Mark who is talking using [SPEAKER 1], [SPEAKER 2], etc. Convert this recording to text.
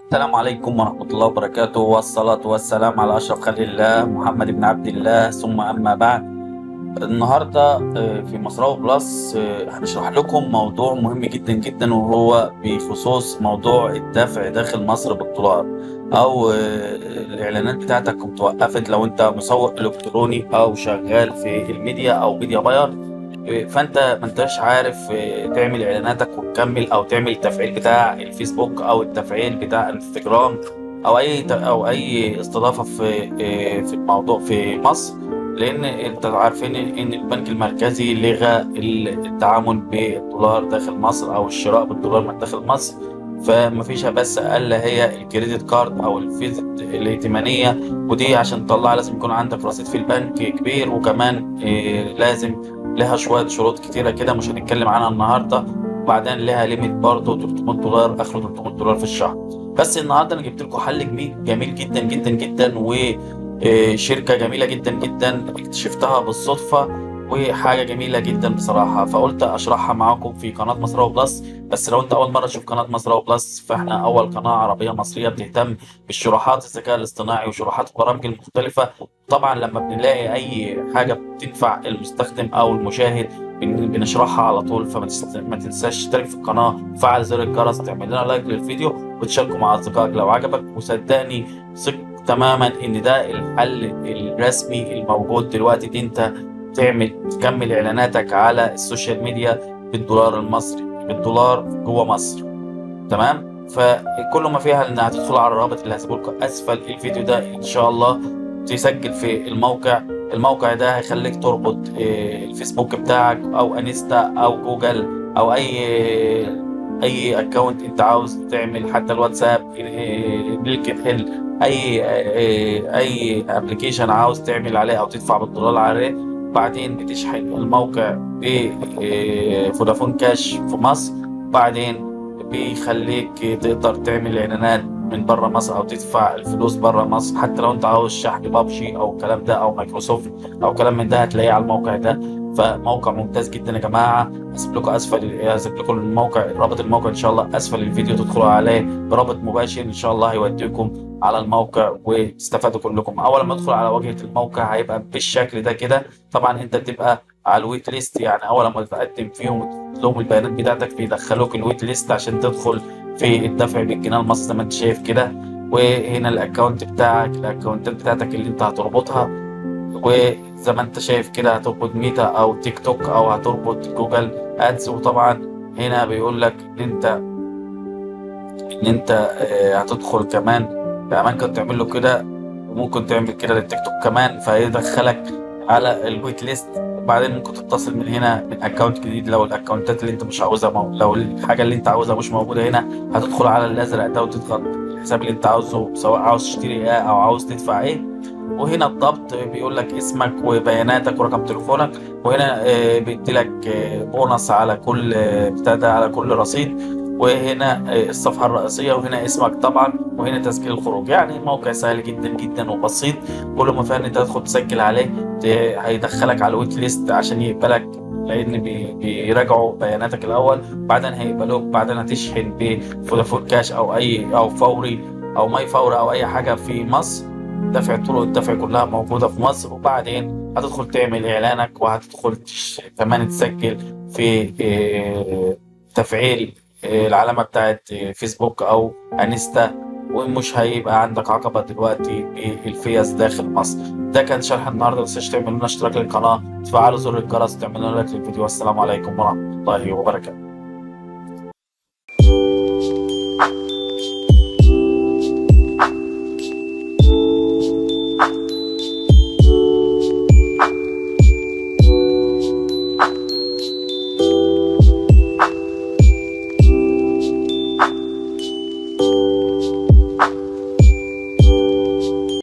[SPEAKER 1] السلام عليكم ورحمة الله وبركاته والصلاة والسلام على أشرف خلق الله محمد بن عبد الله ثم أما بعد النهاردة آه، في مصراوي بلس آه، هنشرح لكم موضوع مهم جدا جدا وهو بخصوص موضوع الدفع داخل مصر بالدولار أو آه، الإعلانات بتاعتك كنت وقفت لو أنت مسوق إلكتروني أو شغال في الميديا أو ميديا باير آه، فأنت ما أنتش عارف آه، تعمل إعلاناتك وتكمل أو تعمل التفعيل بتاع الفيسبوك أو التفعيل بتاع الانستجرام او اي او اي استضافه في في الموضوع في مصر لان انت عارفين ان البنك المركزي لغى التعامل بالدولار داخل مصر او الشراء بالدولار من داخل مصر فمفيش بس الا هي الكريدت كارد او الفيزا الائتمانيه ودي عشان تطلعها لازم يكون عندك رصيد في البنك كبير وكمان إيه، لازم لها شويه شروط كتيره كده مش هنتكلم عنها النهارده وبعدين لها ليميت برضه 300 دولار اخره 300 دولار في الشهر بس النهارده انا جبت لكم حل جميل جميل جدا جدا جدا وشركه جميله جدا جدا اكتشفتها بالصدفه وحاجه جميله جدا بصراحه فقلت اشرحها معاكم في قناه مصراوي بلس بس لو انت اول مره تشوف قناه مصراوي بلس فاحنا اول قناه عربيه مصريه بتهتم بالشروحات الذكاء الاصطناعي وشروحات البرامج المختلفه طبعا لما بنلاقي اي حاجه بتنفع المستخدم او المشاهد بن- بنشرحها على طول فما تست- ما تنساش تشترك في القناه وفعل زر الجرس تعمل لنا لايك للفيديو وتشاركه مع اصدقائك لو عجبك وصدقني ثق تماما ان ده الحل الرسمي الموجود دلوقتي ان انت تعمل تكمل اعلاناتك على السوشيال ميديا بالدولار المصري بالدولار جوه مصر تمام فكل ما فيها ان هتدخل على الرابط اللي هسيبه لكم اسفل الفيديو ده ان شاء الله تسجل في الموقع الموقع ده هيخليك تربط آه، الفيسبوك بتاعك او انستا او جوجل او اي اي اكونت انت عاوز تعمل حتى الواتساب آه، لينكد ان اي آه، اي ابلكيشن عاوز تعمل عليه او تدفع بالدولار عليه بعدين بتشحن الموقع بفودافون كاش في مصر بعدين بيخليك تقدر تعمل اعلانات من بره مصر او تدفع الفلوس بره مصر حتى لو انت عاوز شحن بابجي او الكلام ده او مايكروسوفت او كلام من ده هتلاقيه على الموقع ده فموقع ممتاز جدا يا جماعه هسيب لكم اسفل هسيب لكم الموقع رابط الموقع ان شاء الله اسفل الفيديو تدخلوا عليه برابط مباشر ان شاء الله هيوديكم على الموقع وتستفادوا كلكم اول ما تدخل على واجهه الموقع هيبقى بالشكل ده كده طبعا انت بتبقى على الويت ليست يعني اول ما تقدم فيهم لهم البيانات بتاعتك بيدخلوك الويت ليست عشان تدخل في الدفع بالجنيه المصري زي ما انت شايف كده وهنا الاكونت بتاعك الاكونتات بتاعتك اللي انت هتربطها وزي ما انت شايف كده هتربط ميتا او تيك توك او هتربط جوجل ادز وطبعا هنا بيقول لك ان انت ان انت آه، هتدخل كمان كمان كنت تعمل له كده وممكن تعمل كده للتيك توك كمان فيدخلك على الويت ليست بعدين ممكن تتصل من هنا من اكونت جديد لو الاكونتات اللي انت مش عاوزها مو... لو الحاجه اللي انت عاوزها مش موجوده هنا هتدخل على الازرق ده وتضغط الحساب اللي انت عاوزه سواء عاوز تشتري ايه او عاوز تدفع ايه وهنا الضبط بيقول لك اسمك وبياناتك ورقم تليفونك وهنا آه، بيديلك آه، بونص على كل آه، بتاع ده على كل رصيد وهنا آه، الصفحة الرئيسية وهنا اسمك طبعا وهنا تسجيل الخروج يعني موقع سهل جدا جدا وبسيط كل ما فيها ان انت تدخل تسجل عليه ت- هيدخلك على الويت ليست عشان يقبلك لان بي- بيراجعوا بياناتك الاول بعدين هيقبلوك بعدين هتشحن بفودافون كاش او اي او فوري او ماي فوري او اي حاجه في مصر دفع طرق الدفع كلها موجوده في مصر وبعدين هتدخل تعمل اعلانك وهتدخل تش- كمان تسجل في آه، تفعيل آه، العلامه بتاعت آه، فيسبوك او انستا ومش هيبقى عندك عقبه دلوقتي بالفيز داخل مصر ده كان شرح النهارده بس تعملوا لنا اشتراك للقناه تفعلوا زر الجرس تعملوا لايك للفيديو والسلام عليكم ورحمه الله وبركاته